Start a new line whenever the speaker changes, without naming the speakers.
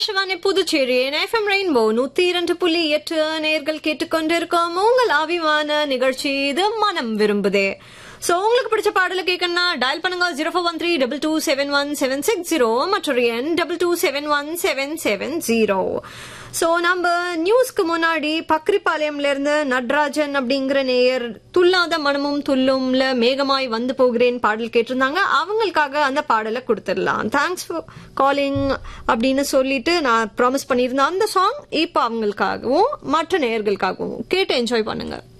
Akashvani Puducherry FM rainbow நூத்தி இரண்டு புள்ளி எட்டு நேர்கள் கேட்டுக்கொண்டிருக்கோம் உங்கள் அபிமான நிகழ்ச்சி இது மனம் விரும்புதே சோ உங்களுக்கு பிடிச்ச பாடல கேட்கணும்னா டயல் பண்ணுங்க zero four one three double two seven one seven six zero மற்றொரு எண் double two seven one seven seven zero so நம்ம நியூஸ்க்கு முன்னாடி பக்ரிபாளையம்ல இருந்து நட்ராஜன் அப்படிங்கிற நேயர் துல்லாத மனமும் துல்லும்ல மேகமாய் வந்து போகிறேன் பாடல் கேட்டிருந்தாங்க அவங்களுக்காக அந்த பாடலை கொடுத்துடலாம் தேங்க்ஸ் ஃபார் காலிங் அப்படின்னு சொல்லிட்டு நான் ப்ராமிஸ் பண்ணியிருந்தேன் அந்த சாங் இப்போ அவங்களுக்காகவும் மற்ற நேயர்களுக்காகவும் கேட்டு என்ஜாய் பண்ணுங்க